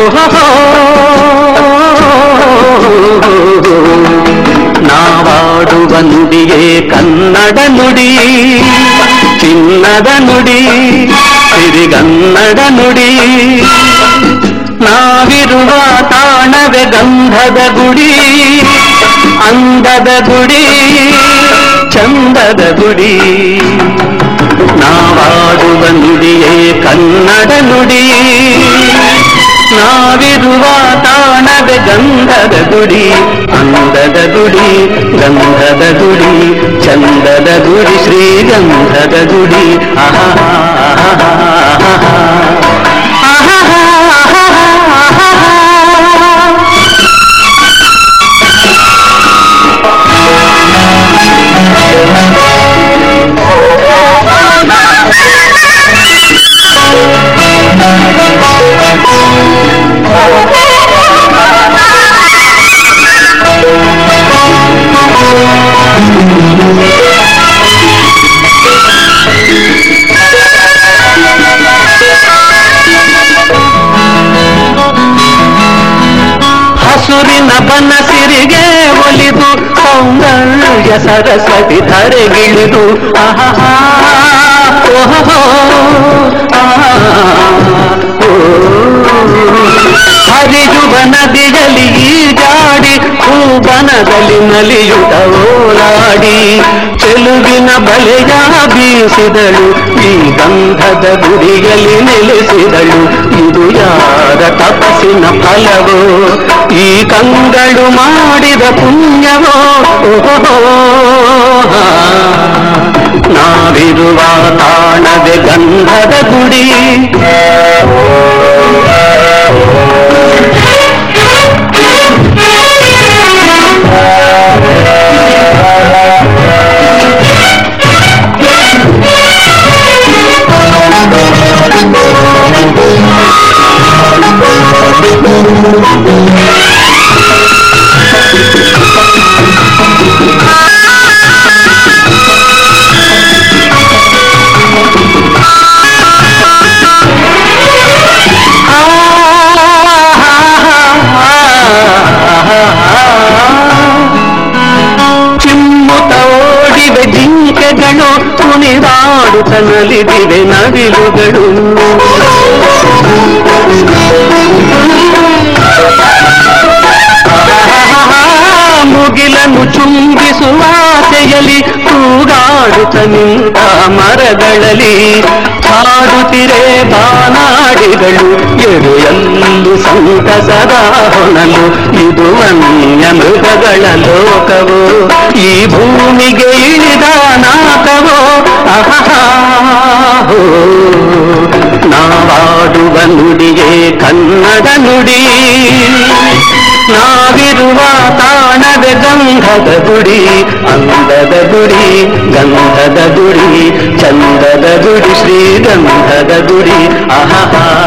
ನಾವಾಡುವ ನುಡಿಯೇ ಕನ್ನಡ ನುಡಿ ಚಿನ್ನದ ನುಡಿ ಸಿರಿಗನ್ನಡ ನುಡಿ ನಾವಿರುವ ತಾಣವೇ ಗಂಧದ ಗುಡಿ ಅಂದದ ಗುಡಿ ಚಂದದ ಗುಡಿ ನಾವಾಡುವ ನುಡಿಯೇ ಕನ್ನಡ ನುಡಿ ನಾವಿರುವ ತಾಣವೇ ಗಂಧದ ಗುಡಿ ಅಂದದ ಗುಡಿ ಗಂಧದ ಗುಡಿ ಚಂದದ ಗುಡಿ ಶ್ರೀಗಂಧದ ಗುಡಿ ಆಹಾ ಹಸುರಿನ ಬನಸಿರಿಗೆ ಒಲಿದು ಸೌಂದರ್ಯ ಸರಸ್ವತಿ ಧರೆಗಿಳಿದು ಆಹಾ ಓಹೋ ಆಹಾ, ಓ. ಹರಿಯುವ ನದಿಯಲ್ಲಿ ಈಜಾಡಿ ಹೂಬನದಲ್ಲಿ ನಲಿಯುತ್ತ ಓಲಾಡಿ ಚೆಲುವಿನ ಬಲೆಯ ಬೀಸಿದಳು ಈ ಗಂಧದ ಗುಡಿಯಲ್ಲಿ ನೆಲೆಸಿದಳು ಇದು ಯಾರ ತಪಸ್ಸಿನ ಫಲವೋ ಈ ಕಂಗಳು ಮಾಡಿದ ಪುಣ್ಯವೋ ಓಹೋ ನಾವಿರುವ ತಾಣವೇ ಗಂಧದ ಗುಡಿ ಚಿಮ್ಮುತ ಓಡಿವೆ ಜಿಂಕೆಗಳು ಕುಣಿದಾಡುತ್ತ ನಲಿದಿವೆ ನವಿಲುಗಳು ಮುಗಿಲನ್ನು ಚುಂಬಿಸುವ ಆಸೆಯಲ್ಲಿ ತೂಗಾಡುತ್ತ ನಿಂತ ಮರಗಳಲ್ಲಿ ಹಾಡುತ್ತಿರೆ ಬಾನಾಡಿಗಳು ಎಡೆಯಲ್ಲೂ ಸಂತಸದ ಹೊಣಲು ಇದು ವನ್ಯ ಮೃಗಗಳ ಲೋಕವೋ ಈ ಭೂಮಿಗೆ ಇಳಿದ ನಾಕವೋ ಅಹೋ ನಾವಾಡುವ ನುಡಿಯೇ ಕನ್ನಡ ನುಡಿ ನಾವಿರುವ ತಾಣದ ಗಂಧದ ಗುಡಿ ಅಂದದ ಗುಡಿ ಗಂಧದ ಗುಡಿ ಚಂದದ ಗುಡಿ ಶ್ರೀಗಂಧದ ಗುಡಿ ಆಹಾ